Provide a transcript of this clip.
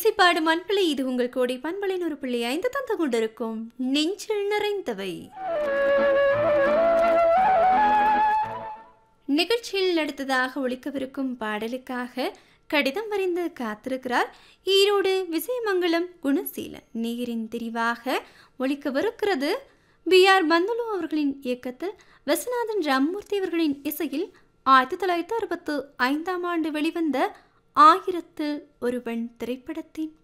இசைப்பாடு மண்பிள்ளை இது உங்கள் கோடி பண்பலின் ஒரு பிள்ளை ஐந்து தந்து கொண்டிருக்கும் நெஞ்சில் நிறைந்தவை நிகழ்ச்சியில் அடுத்ததாக ஒழிக்கவிருக்கும் பாடலுக்காக கடிதம் வரைந்து காத்திருக்கிறார் ஈரோடு விஜயமங்கலம் குணசீலன் நீரின் தெரிவாக ஒழிக்கவிருக்கிறது பி ஆர் பந்துலு அவர்களின் இயக்கத்தில் விஸ்வநாதன் ராம்மூர்த்தி அவர்களின் இசையில் ஆயிரத்தி தொள்ளாயிரத்தி அறுபத்து ஐந்தாம் ஆண்டு வெளிவந்த ஆயிரத்து ஒருவன் திரைப்படத்தின்